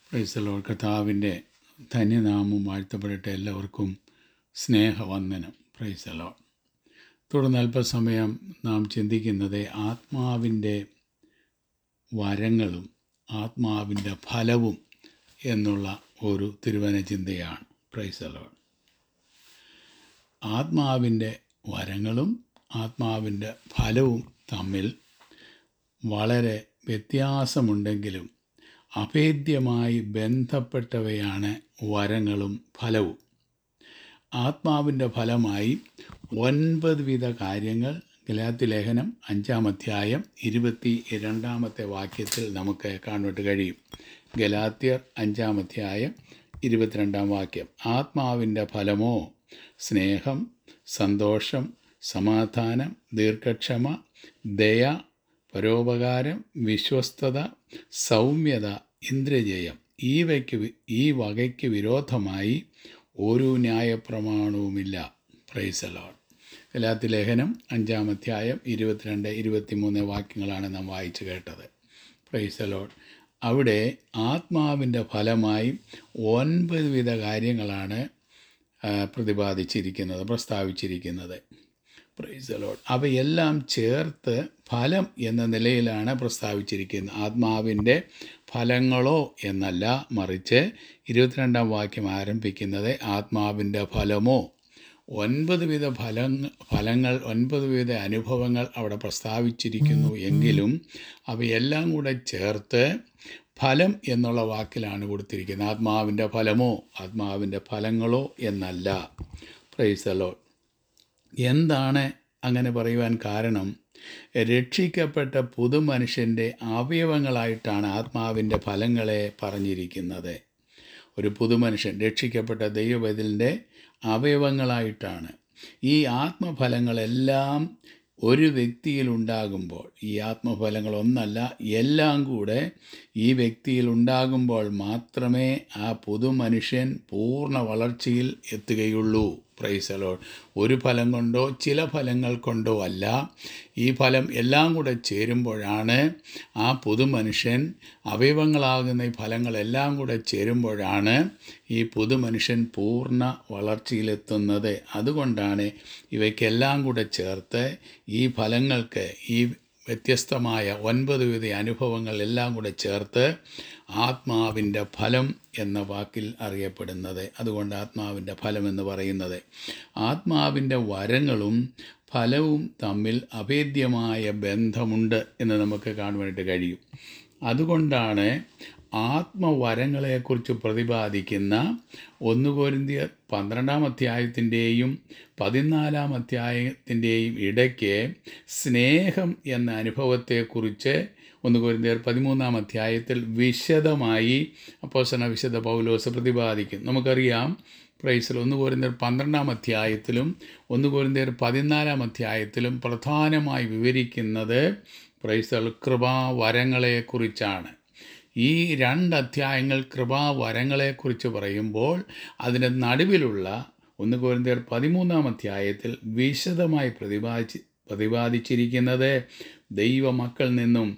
പ്രൈസലോ കർത്താവിൻ്റെ ധന്യനാമം വാഴ്ത്തപ്പെടട്ടെ എല്ലാവർക്കും സ്നേഹവന്ദനം പ്രൈസലോ തുടർന്ന് അല്പസമയം നാം ചിന്തിക്കുന്നത് ആത്മാവിൻ്റെ വരങ്ങളും ആത്മാവിൻ്റെ ഫലവും എന്നുള്ള ഒരു തിരുവന ചിന്തയാണ് പ്രൈസലോ ആത്മാവിൻ്റെ വരങ്ങളും ആത്മാവിൻ്റെ ഫലവും തമ്മിൽ വളരെ വ്യത്യാസമുണ്ടെങ്കിലും അഭേദ്യമായി ബന്ധപ്പെട്ടവയാണ് വരങ്ങളും ഫലവും ആത്മാവിൻ്റെ ഫലമായി ഒൻപത് വിധ കാര്യങ്ങൾ ഗലാത്തി ലേഖനം അഞ്ചാം അധ്യായം ഇരുപത്തി രണ്ടാമത്തെ വാക്യത്തിൽ നമുക്ക് കാണുവാൻ കഴിയും ഗലാത്യർ അഞ്ചാം അധ്യായം ഇരുപത്തിരണ്ടാം വാക്യം ആത്മാവിൻ്റെ ഫലമോ സ്നേഹം സന്തോഷം സമാധാനം ദീർഘക്ഷമ ദയ പരോപകാരം വിശ്വസ്തത സൗമ്യത ഇന്ദ്രജയം ഈ വയ്ക്ക് വി- ഈ വകയ്ക്ക് വിരോധമായി ഒരു ന്യായപ്രമാണവുമില്ല പ്രൈസലോൺ ഗലാത്തി ലേഖനം അഞ്ചാം അധ്യായം ഇരുപത്തിരണ്ട് ഇരുപത്തിമൂന്ന് വാക്യങ്ങളാണ് നാം വായിച്ചു കേട്ടത് പ്രൈസലോൺ അവിടെ ആത്മാവിൻ്റെ ഫലമായി ഒൻപത് വിധ കാര്യങ്ങളാണ് ആ, പ്രതിപാദിച്ചിരിക്കുന്നത് പ്രസ്താവിച്ചിരിക്കുന്നത് പ്രൈസ് ലോഡ് അവയെല്ലാം ചേർത്ത് ഫലം എന്ന നിലയിലാണ് പ്രസ്താവിച്ചിരിക്കുന്നത് ആത്മാവിൻ്റെ ഫലങ്ങളോ എന്നല്ല മറിച്ച് ഇരുപത്തിരണ്ടാം വാക്യം ആരംഭിക്കുന്നത് ആത്മാവിൻ്റെ ഫലമോ ഒൻപത് വിധ ഫലങ്ങൾ ഫലങ്ങൾ ഒൻപത് വിധ അനുഭവങ്ങൾ അവിടെ പ്രസ്താവിച്ചിരിക്കുന്നു എങ്കിലും അവയെല്ലാം കൂടെ ചേർത്ത് ഫലം എന്നുള്ള വാക്കിലാണ് കൊടുത്തിരിക്കുന്നത് ആത്മാവിൻ്റെ ഫലമോ ആത്മാവിൻ്റെ ഫലങ്ങളോ എന്നല്ല പ്രൈസലോ എന്താണ് അങ്ങനെ പറയുവാൻ കാരണം രക്ഷിക്കപ്പെട്ട പുതുമനുഷ്യൻ്റെ അവയവങ്ങളായിട്ടാണ് ആത്മാവിൻ്റെ ഫലങ്ങളെ പറഞ്ഞിരിക്കുന്നത് ഒരു പുതുമനുഷ്യൻ രക്ഷിക്കപ്പെട്ട ദൈവബദലിൻ്റെ അവയവങ്ങളായിട്ടാണ് ഈ ആത്മഫലങ്ങളെല്ലാം ഒരു വ്യക്തിയിൽ ഉണ്ടാകുമ്പോൾ ഈ ആത്മഫലങ്ങൾ ഒന്നല്ല എല്ലാം കൂടെ ഈ വ്യക്തിയിൽ ഉണ്ടാകുമ്പോൾ മാത്രമേ ആ പുതുമനുഷ്യൻ പൂർണ്ണ വളർച്ചയിൽ എത്തുകയുള്ളൂ പ്രൈസലോ ഒരു ഫലം കൊണ്ടോ ചില ഫലങ്ങൾ കൊണ്ടോ അല്ല ഈ ഫലം എല്ലാം കൂടെ ചേരുമ്പോഴാണ് ആ പുതുമനുഷ്യൻ അവയവങ്ങളാകുന്ന ഈ ഫലങ്ങളെല്ലാം കൂടെ ചേരുമ്പോഴാണ് ഈ പുതുമനുഷ്യൻ പൂർണ്ണ വളർച്ചയിലെത്തുന്നത് അതുകൊണ്ടാണ് ഇവയ്ക്കെല്ലാം കൂടെ ചേർത്ത് ഈ ഫലങ്ങൾക്ക് ഈ വ്യത്യസ്തമായ ഒൻപത് വിധ അനുഭവങ്ങൾ എല്ലാം കൂടെ ചേർത്ത് ആത്മാവിൻ്റെ ഫലം എന്ന വാക്കിൽ അറിയപ്പെടുന്നത് അതുകൊണ്ട് ആത്മാവിൻ്റെ ഫലം എന്ന് പറയുന്നത് ആത്മാവിൻ്റെ വരങ്ങളും ഫലവും തമ്മിൽ അഭേദ്യമായ ബന്ധമുണ്ട് എന്ന് നമുക്ക് കാണുവാനായിട്ട് കഴിയും അതുകൊണ്ടാണ് ആത്മവരങ്ങളെക്കുറിച്ച് പ്രതിപാദിക്കുന്ന ഒന്ന് കോരിന്തിയർ പന്ത്രണ്ടാം അധ്യായത്തിൻ്റെയും പതിനാലാം അധ്യായത്തിൻ്റെയും ഇടയ്ക്ക് സ്നേഹം എന്ന അനുഭവത്തെക്കുറിച്ച് ഒന്ന് കോരിന്തിയർ പതിമൂന്നാം അധ്യായത്തിൽ വിശദമായി അപ്പോസന വിശുദ്ധ പൗലോസ് പ്രതിപാദിക്കും നമുക്കറിയാം പ്രൈസിൽ ഒന്ന് കോരിന്തിയർ പന്ത്രണ്ടാം അധ്യായത്തിലും ഒന്ന് കോരിന്തിയർ പതിനാലാം അധ്യായത്തിലും പ്രധാനമായി വിവരിക്കുന്നത് പ്രൈസൽ കൃപാവരങ്ങളെക്കുറിച്ചാണ് ഈ രണ്ട് അധ്യായങ്ങൾ കൃപാവരങ്ങളെക്കുറിച്ച് പറയുമ്പോൾ അതിൻ്റെ നടുവിലുള്ള ഒന്ന് കോരിന്തിയർ പതിമൂന്നാം അധ്യായത്തിൽ വിശദമായി പ്രതിപാദിച്ച് പ്രതിപാദിച്ചിരിക്കുന്നത് ദൈവമക്കൾ നിന്നും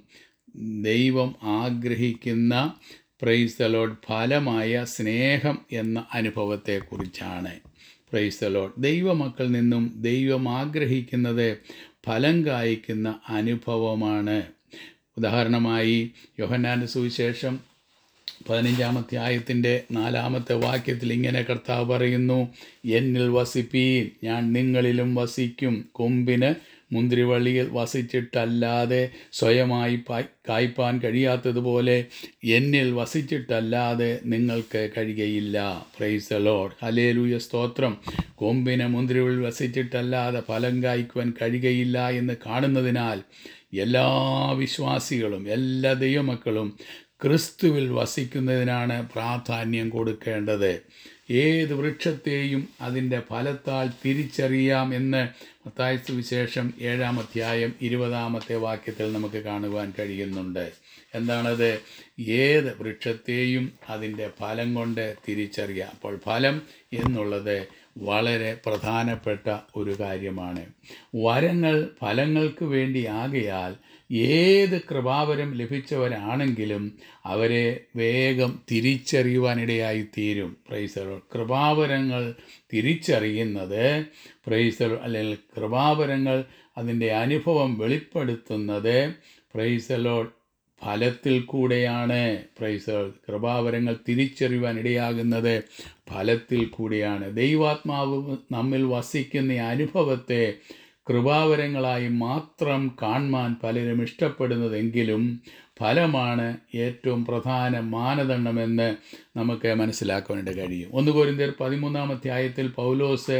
ദൈവം ആഗ്രഹിക്കുന്ന പ്രൈസ് ദ ലോഡ് ഫലമായ സ്നേഹം എന്ന അനുഭവത്തെക്കുറിച്ചാണ് പ്രൈസ് ദ ലോഡ് ദൈവമക്കൾ നിന്നും ദൈവം ആഗ്രഹിക്കുന്നത് ഫലം കായ്ക്കുന്ന അനുഭവമാണ് ഉദാഹരണമായി യോഹന്നാൻ്റെ സുവിശേഷം പതിനഞ്ചാം അധ്യായത്തിൻ്റെ നാലാമത്തെ വാക്യത്തിൽ ഇങ്ങനെ കർത്താവ് പറയുന്നു എന്നിൽ വസിപ്പീൻ ഞാൻ നിങ്ങളിലും വസിക്കും കൊമ്പിന് മുന്തിരിവള്ളിയിൽ വസിച്ചിട്ടല്ലാതെ സ്വയമായി പായ് കായ്പാൻ കഴിയാത്തതുപോലെ എന്നിൽ വസിച്ചിട്ടല്ലാതെ നിങ്ങൾക്ക് കഴിയുകയില്ല പ്രൈസ് ലോഡ് ഹലേലൂയ സ്തോത്രം കൊമ്പിന് മുന്തിരിവള്ളിൽ വസിച്ചിട്ടല്ലാതെ ഫലം കായ്ക്കുവാൻ കഴിയുകയില്ല എന്ന് കാണുന്നതിനാൽ എല്ലാ വിശ്വാസികളും എല്ലാ ദൈവമക്കളും ക്രിസ്തുവിൽ വസിക്കുന്നതിനാണ് പ്രാധാന്യം കൊടുക്കേണ്ടത് ഏത് വൃക്ഷത്തെയും അതിൻ്റെ ഫലത്താൽ തിരിച്ചറിയാം എന്ന് മത്തായ സുവിശേഷം ഏഴാം അധ്യായം ഇരുപതാമത്തെ വാക്യത്തിൽ നമുക്ക് കാണുവാൻ കഴിയുന്നുണ്ട് എന്താണത് ഏത് വൃക്ഷത്തെയും അതിൻ്റെ ഫലം കൊണ്ട് തിരിച്ചറിയാം അപ്പോൾ ഫലം എന്നുള്ളത് വളരെ പ്രധാനപ്പെട്ട ഒരു കാര്യമാണ് വരങ്ങൾ ഫലങ്ങൾക്ക് വേണ്ടി ആകയാൽ ഏത് കൃപാവരം ലഭിച്ചവരാണെങ്കിലും അവരെ വേഗം തിരിച്ചറിയുവാനിടയായി തീരും പ്രൈസലോ കൃപാവരങ്ങൾ തിരിച്ചറിയുന്നത് പ്രൈസലോ അല്ലെങ്കിൽ കൃപാവരങ്ങൾ അതിൻ്റെ അനുഭവം വെളിപ്പെടുത്തുന്നത് പ്രൈസലോ ഫലത്തിൽ കൂടെയാണ് പ്രൈസ് കൃപാവരങ്ങൾ തിരിച്ചറിയുവാൻ ഇടയാകുന്നത് ഫലത്തിൽ കൂടിയാണ് ദൈവാത്മാവ് നമ്മിൽ വസിക്കുന്ന ഈ അനുഭവത്തെ കൃപാവരങ്ങളായി മാത്രം കാണുവാൻ പലരും ഇഷ്ടപ്പെടുന്നതെങ്കിലും ഫലമാണ് ഏറ്റവും പ്രധാന മാനദണ്ഡമെന്ന് നമുക്ക് മനസ്സിലാക്കുവാനായിട്ട് കഴിയും ഒന്ന് കോരിന്തർ പതിമൂന്നാം അധ്യായത്തിൽ പൗലോസ്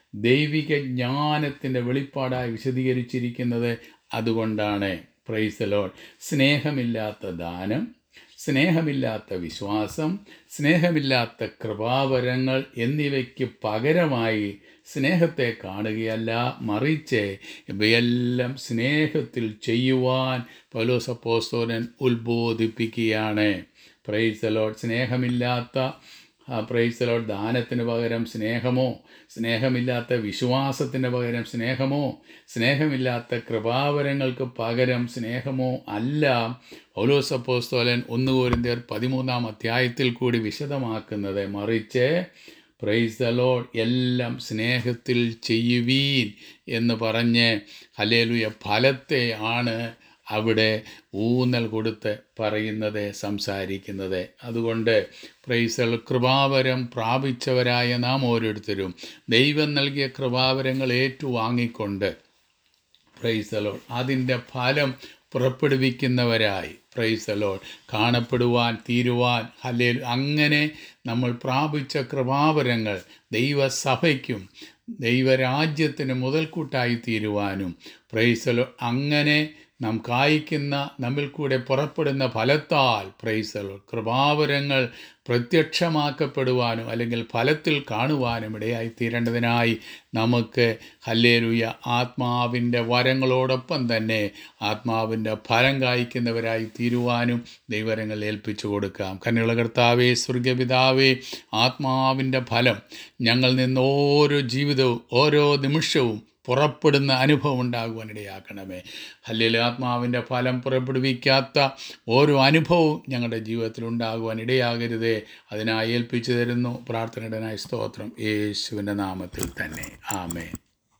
ദൈവിക ജ്ഞാനത്തിൻ്റെ വെളിപ്പാടായി വിശദീകരിച്ചിരിക്കുന്നത് അതുകൊണ്ടാണ് പ്രൈസലോൺ സ്നേഹമില്ലാത്ത ദാനം സ്നേഹമില്ലാത്ത വിശ്വാസം സ്നേഹമില്ലാത്ത കൃപാവരങ്ങൾ എന്നിവയ്ക്ക് പകരമായി സ്നേഹത്തെ കാണുകയല്ല മറിച്ച് ഇവയെല്ലാം സ്നേഹത്തിൽ ചെയ്യുവാൻ പൗലോസപ്പോസ്തോലൻ ഉത്ബോധിപ്പിക്കുകയാണ് പ്രൈസലോട്ട് സ്നേഹമില്ലാത്ത പ്രൈസലോ ദാനത്തിന് പകരം സ്നേഹമോ സ്നേഹമില്ലാത്ത വിശ്വാസത്തിന് പകരം സ്നേഹമോ സ്നേഹമില്ലാത്ത കൃപാവരങ്ങൾക്ക് പകരം സ്നേഹമോ അല്ല പൗലോസപ്പോസ്തോലൻ ഒന്ന് കോരിന്ത്യർ പതിമൂന്നാം അധ്യായത്തിൽ കൂടി വിശദമാക്കുന്നത് മറിച്ച് പ്രൈസ് ദ ലോഡ് എല്ലാം സ്നേഹത്തിൽ ചെയ്യുവീൻ എന്ന് പറഞ്ഞ് ഹലേലുയ ഫലത്തെ ആണ് അവിടെ ഊന്നൽ കൊടുത്ത് പറയുന്നത് സംസാരിക്കുന്നത് അതുകൊണ്ട് പ്രൈസൽ കൃപാവരം പ്രാപിച്ചവരായ നാം ഓരോരുത്തരും ദൈവം നൽകിയ കൃപാവരങ്ങൾ ഏറ്റുവാങ്ങിക്കൊണ്ട് പ്രൈസലോൾ അതിൻ്റെ ഫലം പുറപ്പെടുവിക്കുന്നവരായി പ്രൈസലോൾ കാണപ്പെടുവാൻ തീരുവാൻ ഹലേ അങ്ങനെ നമ്മൾ പ്രാപിച്ച കൃപാവരങ്ങൾ ദൈവസഭയ്ക്കും ദൈവരാജ്യത്തിന് മുതൽക്കൂട്ടായി തീരുവാനും പ്രൈസലോ അങ്ങനെ നാം കായ്ക്കുന്ന നമ്മിൽ കൂടെ പുറപ്പെടുന്ന ഫലത്താൽ പ്രൈസലോ കൃപാവരങ്ങൾ പ്രത്യക്ഷമാക്കപ്പെടുവാനും അല്ലെങ്കിൽ ഫലത്തിൽ കാണുവാനും ഇടയായി തീരേണ്ടതിനായി നമുക്ക് ഹല്ലേലുയ ആത്മാവിൻ്റെ വരങ്ങളോടൊപ്പം തന്നെ ആത്മാവിൻ്റെ ഫലം കായ്ക്കുന്നവരായി തീരുവാനും ദൈവരങ്ങൾ ഏൽപ്പിച്ചു കൊടുക്കാം കന്നുള്ള കർത്താവേ സ്വർഗപിതാവേ ആത്മാവിൻ്റെ ഫലം ഞങ്ങൾ നിന്ന് ഓരോ ജീവിതവും ഓരോ നിമിഷവും പുറപ്പെടുന്ന അനുഭവം ഉണ്ടാകുവാനിടയാക്കണമേ അല്ലെങ്കിൽ ആത്മാവിൻ്റെ ഫലം പുറപ്പെടുവിക്കാത്ത ഓരോ അനുഭവവും ഞങ്ങളുടെ ജീവിതത്തിൽ ഉണ്ടാകുവാൻ ഇടയാകരുതേ അതിനായി ഏൽപ്പിച്ചു തരുന്നു പ്രാർത്ഥനയുടനായ സ്തോത്രം യേശുവിൻ്റെ നാമത്തിൽ തന്നെ ആമേ